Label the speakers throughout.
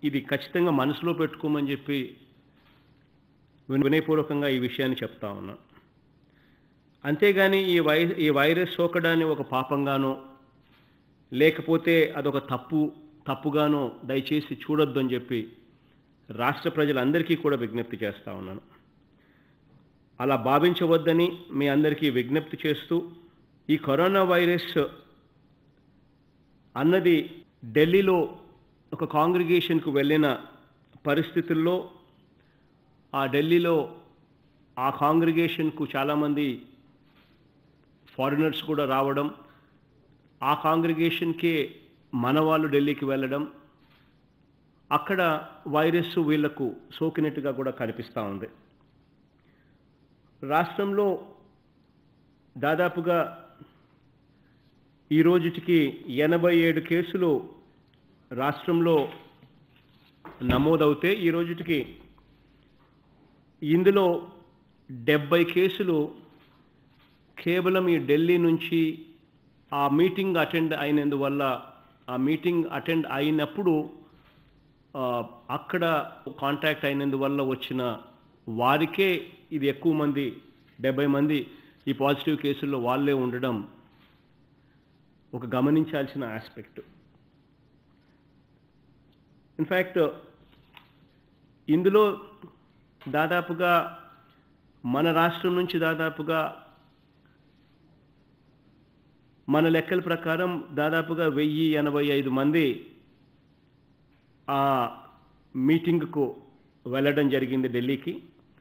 Speaker 1: ఇది ఖచ్చితంగా మనసులో పెట్టుకోమని చెప్పి విన- వినయపూర్వకంగా ఈ విషయాన్ని చెప్తా ఉన్నా అంతేగాని ఈ వై ఈ వైరస్ సోకడాన్ని ఒక పాపంగానో లేకపోతే అదొక తప్పు తప్పుగానో దయచేసి చూడొద్దు అని చెప్పి రాష్ట్ర ప్రజలందరికీ కూడా విజ్ఞప్తి చేస్తా ఉన్నాను అలా భావించవద్దని మీ అందరికీ విజ్ఞప్తి చేస్తూ ఈ కరోనా వైరస్ అన్నది ఢిల్లీలో ఒక కాంగ్రిగేషన్కు వెళ్ళిన పరిస్థితుల్లో ఆ ఢిల్లీలో ఆ కాంగ్రిగేషన్కు చాలామంది ఫారినర్స్ కూడా రావడం ఆ కాంగ్రిగేషన్కే మన వాళ్ళు ఢిల్లీకి వెళ్ళడం అక్కడ వైరస్ వీళ్లకు సోకినట్టుగా కూడా కనిపిస్తూ ఉంది రాష్ట్రంలో దాదాపుగా ఈ రోజుటికి ఎనభై ఏడు కేసులు రాష్ట్రంలో నమోదవుతే ఈ రోజుటికి ఇందులో డెబ్బై కేసులు కేవలం ఈ ఢిల్లీ నుంచి ఆ మీటింగ్ అటెండ్ అయినందువల్ల ఆ మీటింగ్ అటెండ్ అయినప్పుడు ఆ, అక్కడ కాంటాక్ట్ అయినందువల్ల వచ్చిన వారికే ఇది ఎక్కువ మంది డెబ్బై మంది ఈ పాజిటివ్ కేసుల్లో వాళ్ళే ఉండడం ఒక గమనించాల్సిన ఆస్పెక్ట్ ఇన్ఫ్యాక్ట్ ఇందులో దాదాపుగా మన రాష్ట్రం నుంచి దాదాపుగా మన లెక్కల ప్రకారం దాదాపుగా వెయ్యి ఎనభై ఐదు మంది ఆ మీటింగ్కు వెళ్ళడం జరిగింది ఢిల్లీకి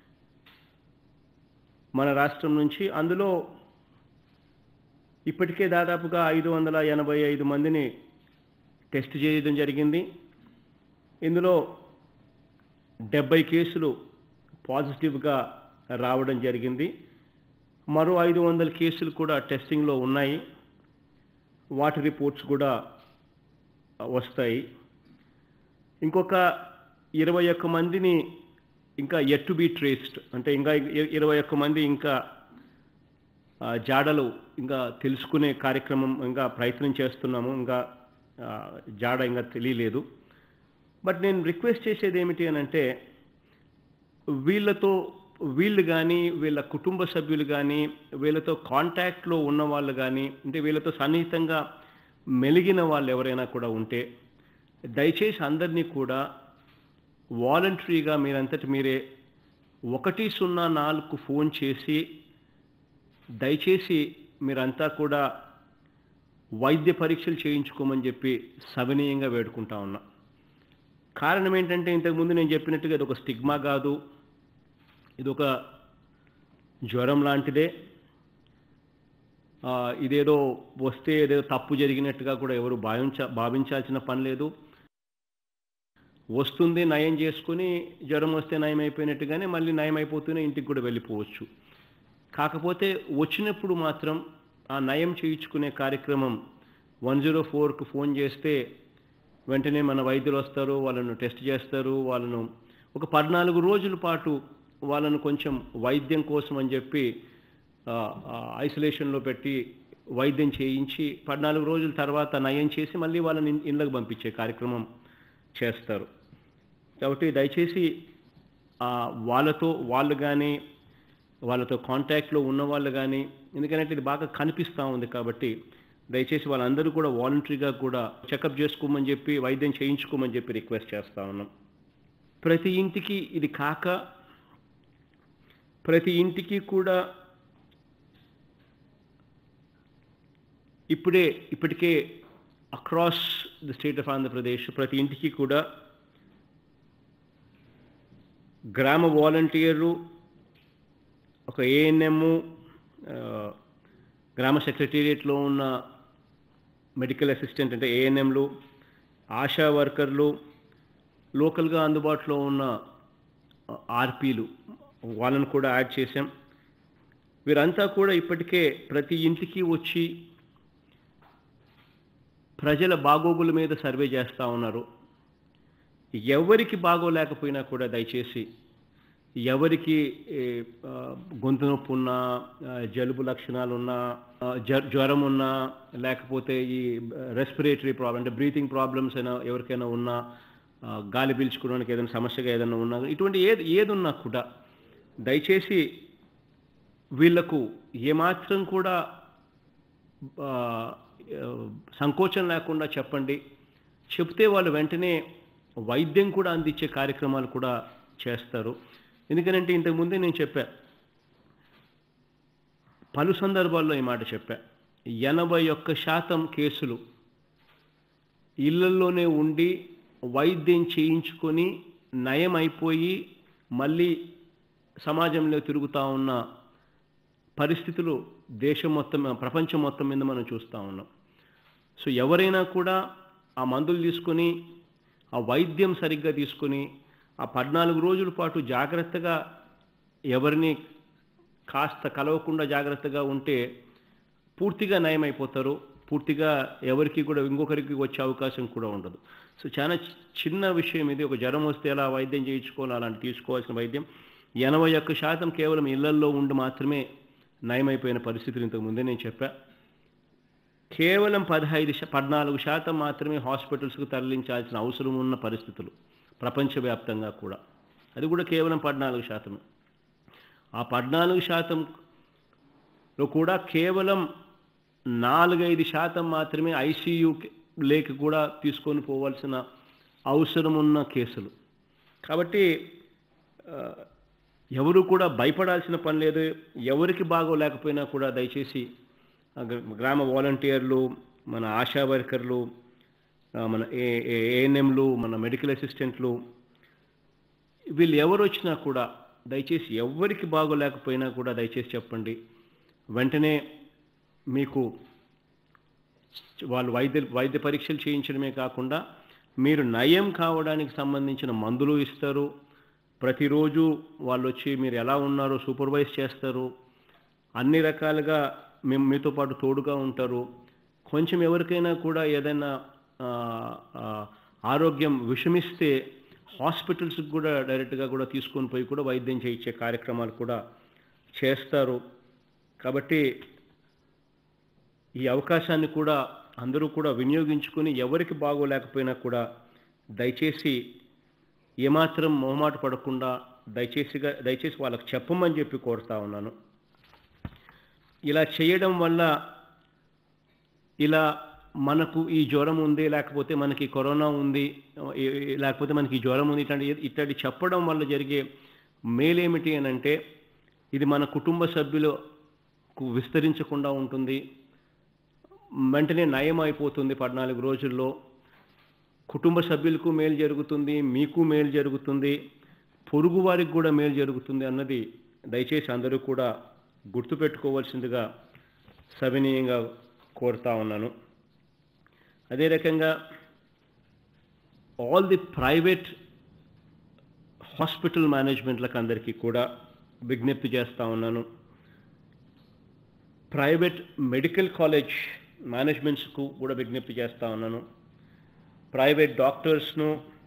Speaker 1: మన రాష్ట్రం నుంచి అందులో ఇప్పటికే దాదాపుగా ఐదు వందల ఎనభై ఐదు మందిని టెస్ట్ చేయడం జరిగింది ఇందులో డెబ్బై కేసులు పాజిటివ్గా రావడం జరిగింది మరో ఐదు వందల కేసులు కూడా టెస్టింగ్లో ఉన్నాయి వాటి రిపోర్ట్స్ కూడా వస్తాయి ఇంకొక ఇరవై ఒక్క మందిని ఇంకా ఎట్ టు బి ట్రేస్డ్ అంటే ఇంకా ఇ- ఇరవై ఒక్క మంది ఇంకా ఆ, జాడలు ఇంకా తెలుసుకునే కార్యక్రమం ఇంకా ప్రయత్నం చేస్తున్నాము ఇంకా ఆ, జాడ ఇంకా తెలియలేదు బట్ నేను రిక్వెస్ట్ చేసేది ఏమిటి అని అంటే వీళ్ళతో వీళ్ళు కానీ వీళ్ళ కుటుంబ సభ్యులు కానీ వీళ్ళతో కాంటాక్ట్లో ఉన్న వాళ్ళు కానీ అంటే వీళ్ళతో సన్నిహితంగా మెలిగిన వాళ్ళు ఎవరైనా కూడా ఉంటే దయచేసి అందరినీ కూడా వాలంటరీగా మీరంతటి మీరే ఒకటి సున్నా నాలుగు ఫోన్ చేసి దయచేసి మీరంతా కూడా వైద్య పరీక్షలు చేయించుకోమని చెప్పి సవినీయంగా వేడుకుంటా ఉన్నా కారణం ఏంటంటే ఇంతకుముందు నేను చెప్పినట్టుగా ఇది ఒక స్టిగ్మా కాదు ఇది ఒక జ్వరం లాంటిదే ఆ, ఇదేదో వస్తే ఏదేదో తప్పు జరిగినట్టుగా కూడా ఎవరు భావించ భావించాల్సిన పని లేదు వస్తుంది నయం చేసుకుని జ్వరం వస్తే నయం అయిపోయినట్టుగానే మళ్ళీ నయం అయిపోతూనే ఇంటికి కూడా వెళ్ళిపోవచ్చు కాకపోతే వచ్చినప్పుడు మాత్రం ఆ నయం చేయించుకునే కార్యక్రమం వన్ జీరో ఫోర్కు ఫోన్ చేస్తే వెంటనే మన వైద్యులు వస్తారు వాళ్ళను టెస్ట్ చేస్తారు వాళ్ళను ఒక పద్నాలుగు రోజుల పాటు వాళ్ళను కొంచెం వైద్యం కోసం అని చెప్పి ఆ, ఆ, ఐసోలేషన్లో పెట్టి వైద్యం చేయించి పద్నాలుగు రోజుల తర్వాత నయం చేసి మళ్ళీ వాళ్ళని ఇన్- ఇళ్ళకి పంపించే కార్యక్రమం చేస్తారు కాబట్టి దయచేసి ఆ, వాళ్ళతో వాళ్ళు కానీ వాళ్ళతో కాంటాక్ట్లో ఉన్న వాళ్ళు కానీ ఎందుకంటే ఇది బాగా కనిపిస్తూ ఉంది కాబట్టి దయచేసి వాళ్ళందరూ కూడా వాలంటరీగా కూడా చెకప్ చేసుకోమని చెప్పి వైద్యం చేయించుకోమని చెప్పి రిక్వెస్ట్ చేస్తా ఉన్నాం ప్రతి ఇంటికి ఇది కాక ప్రతి ఇంటికి కూడా ఇప్పుడే ఇప్పటికే across the state of Andhra Pradesh ప్రతి ఇంటికి కూడా గ్రామ వాలంటీర్లు ఒక ఏఎన్ఎం గ్రామ సెక్రటేరియట్లో ఉన్న మెడికల్ అసిస్టెంట్ అంటే ఏఎన్ఎంలు ఆశా వర్కర్లు లోకల్గా అందుబాటులో ఉన్న ఆర్పీలు వాళ్ళను కూడా యాడ్ చేశాం వీరంతా కూడా ఇప్పటికే ప్రతి ఇంటికి వచ్చి ప్రజల బాగోగుల మీద సర్వే చేస్తూ ఉన్నారు ఎవరికి బాగోలేకపోయినా కూడా దయచేసి ఎవరికి ఏ, ఆ, గొంతు నొప్పి ఉన్నా ఆ, జలుబు లక్షణాలు ఉన్నా ఆ, జ్వ- జ్వరం ఉన్నా లేకపోతే ఈ రెస్పిరేటరీ ప్రాబ్లం అంటే బ్రీతింగ్ ప్రాబ్లమ్స్ అయినా ఎవరికైనా ఉన్నా ఆ, గాలి పీల్చుకోవడానికి ఏదైనా సమస్యగా ఏదైనా ఉన్నా ఇటువంటి ఏది ఏది ఉన్నా కూడా దయచేసి వీళ్లకు ఏమాత్రం కూడా ఆ, ఆ, సంకోచం లేకుండా చెప్పండి చెప్తే వాళ్ళు వెంటనే వైద్యం కూడా అందించే కార్యక్రమాలు కూడా చేస్తారు ఎందుకంటే ఇంతకుముందే నేను చెప్పా పలు సందర్భాల్లో ఈ మాట చెప్పా ఎనభై ఒక్క శాతం కేసులు ఇళ్లలోనే ఉండి వైద్యం చేయించుకొని నయం అయిపోయి మళ్ళీ సమాజంలో తిరుగుతూ ఉన్న పరిస్థితులు దేశం మొత్తం ప్రపంచం మొత్తం మీద మనం చూస్తూ ఉన్నాం సో ఎవరైనా కూడా ఆ మందులు తీసుకొని ఆ వైద్యం సరిగ్గా తీసుకొని ఆ పద్నాలుగు రోజుల పాటు జాగ్రత్తగా ఎవరిని కాస్త కలవకుండా జాగ్రత్తగా ఉంటే పూర్తిగా నయమైపోతారు పూర్తిగా ఎవరికి కూడా ఇంకొకరికి వచ్చే అవకాశం కూడా ఉండదు సో చాలా చి- చిన్న విషయం ఇది ఒక జ్వరం వస్తే ఎలా వైద్యం చేయించుకోవాలి అలాంటి తీసుకోవాల్సిన వైద్యం ఎనభై ఒక్క శాతం కేవలం ఇళ్లల్లో ఉండి మాత్రమే నయమైపోయిన పరిస్థితులు ఇంతకు ముందే నేను చెప్పా కేవలం పదహైదు శా- పద్నాలుగు శాతం మాత్రమే హాస్పిటల్స్కు తరలించాల్సిన అవసరం ఉన్న పరిస్థితులు ప్రపంచవ్యాప్తంగా కూడా అది కూడా కేవలం పద్నాలుగు శాతమే ఆ పద్నాలుగు శాతంలో కూడా కేవలం నాలుగైదు శాతం మాత్రమే ఐసీయూ లేకి కూడా తీసుకొని పోవాల్సిన అవసరం ఉన్న కేసులు కాబట్టి ఆ, ఎవరు కూడా భయపడాల్సిన పని లేదు ఎవరికి బాగోలేకపోయినా కూడా దయచేసి ఆ గ్ర- గ్రామ వాలంటీర్లు మన ఆశా వర్కర్లు ఆ, మన ఏ ఏఎన్ఎంలు మన మెడికల్ అసిస్టెంట్లు వీళ్ళు ఎవరు వచ్చినా కూడా దయచేసి ఎవరికి బాగోలేకపోయినా కూడా దయచేసి చెప్పండి వెంటనే మీకు వాళ్ళు వైద్య వైద్య పరీక్షలు చేయించడమే కాకుండా మీరు నయం కావడానికి సంబంధించిన మందులు ఇస్తారు ప్రతిరోజు వాళ్ళు వచ్చి మీరు ఎలా ఉన్నారో సూపర్వైజ్ చేస్తారు అన్ని రకాలుగా మేము మీతో పాటు తోడుగా ఉంటారు కొంచెం ఎవరికైనా కూడా ఏదైనా ఆ, ఆ, ఆరోగ్యం విషమిస్తే హాస్పిటల్స్కి కూడా డైరెక్ట్గా కూడా తీసుకొని పోయి కూడా వైద్యం చేయించే కార్యక్రమాలు కూడా చేస్తారు కాబట్టి ఈ అవకాశాన్ని కూడా అందరూ కూడా వినియోగించుకొని ఎవరికి బాగోలేకపోయినా కూడా దయచేసి ఏమాత్రం మొహమాట పడకుండా దయచేసిగా దయచేసి వాళ్ళకి చెప్పమని చెప్పి కోరుతా ఉన్నాను ఇలా చేయడం వల్ల ఇలా మనకు ఈ జ్వరం ఉంది లేకపోతే మనకి కరోనా ఉంది ఈ- ఈ- లేకపోతే మనకి ఈ జ్వరం ఉంది ఇట్లాంటి ఇట్లాంటి చెప్పడం వల్ల జరిగే మేలేమిటి అని అంటే ఇది మన కుటుంబ సభ్యులకు విస్తరించకుండా ఉంటుంది వెంటనే నయం అయిపోతుంది పద్నాలుగు రోజుల్లో కుటుంబ సభ్యులకు మేలు జరుగుతుంది మీకు మేలు జరుగుతుంది పొరుగు వారికి కూడా మేలు జరుగుతుంది అన్నది దయచేసి అందరూ కూడా గుర్తుపెట్టుకోవాల్సిందిగా సవినీయంగా కోరుతా ఉన్నాను అదే రకంగా ఆల్ ది ప్రైవేట్ హాస్పిటల్ మేనేజ్మెంట్లకు అందరికీ కూడా విజ్ఞప్తి చేస్తా ఉన్నాను ప్రైవేట్ మెడికల్ కాలేజ్ మేనేజ్మెంట్స్కు కూడా విజ్ఞప్తి చేస్తా ఉన్నాను ప్రైవేట్ డాక్టర్స్ను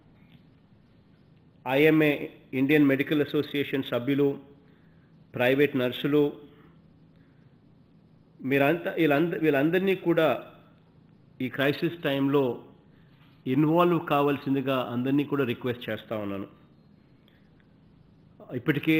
Speaker 1: ఐఎంఏ ఇండియన్ మెడికల్ అసోసియేషన్ సభ్యులు ప్రైవేట్ నర్సులు మీరంతా వీళ్ళంద వీళ్ళందరినీ కూడా ఈ క్రైసిస్ టైంలో ఇన్వాల్వ్ కావాల్సిందిగా అందరినీ కూడా రిక్వెస్ట్ చేస్తా ఉన్నాను ఇప్పటికే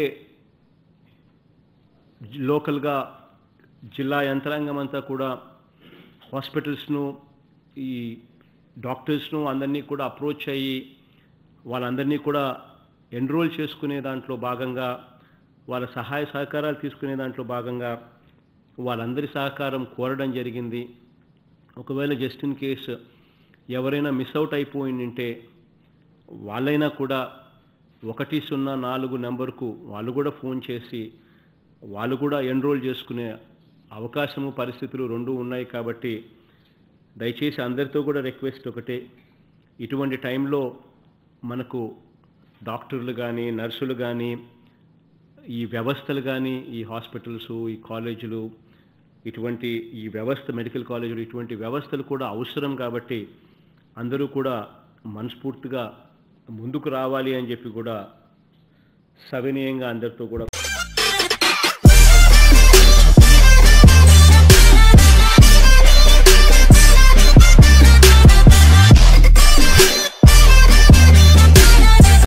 Speaker 1: లోకల్గా జిల్లా యంత్రాంగం అంతా కూడా హాస్పిటల్స్ను ఈ డాక్టర్స్ను అందరినీ కూడా అప్రోచ్ అయ్యి వాళ్ళందరినీ కూడా ఎన్రోల్ చేసుకునే దాంట్లో భాగంగా వాళ్ళ సహాయ సహకారాలు తీసుకునే దాంట్లో భాగంగా వాళ్ళందరి సహకారం కోరడం జరిగింది ఒకవేళ జస్ట్ ఇన్ కేస్ ఎవరైనా మిస్ అవుట్ అయిపోయిందంటే వాళ్ళైనా కూడా ఒకటి సున్నా నాలుగు నెంబర్కు వాళ్ళు కూడా ఫోన్ చేసి వాళ్ళు కూడా ఎన్రోల్ చేసుకునే అవకాశము పరిస్థితులు రెండు ఉన్నాయి కాబట్టి దయచేసి అందరితో కూడా రిక్వెస్ట్ ఒకటే ఇటువంటి టైంలో మనకు డాక్టర్లు కానీ నర్సులు కానీ ఈ వ్యవస్థలు కానీ ఈ హాస్పిటల్స్ ఈ కాలేజీలు ఇటువంటి ఈ వ్యవస్థ మెడికల్ కాలేజీలు ఇటువంటి వ్యవస్థలు కూడా అవసరం కాబట్టి అందరూ కూడా మనస్ఫూర్తిగా ముందుకు రావాలి అని చెప్పి కూడా సవినయంగా అందరితో కూడా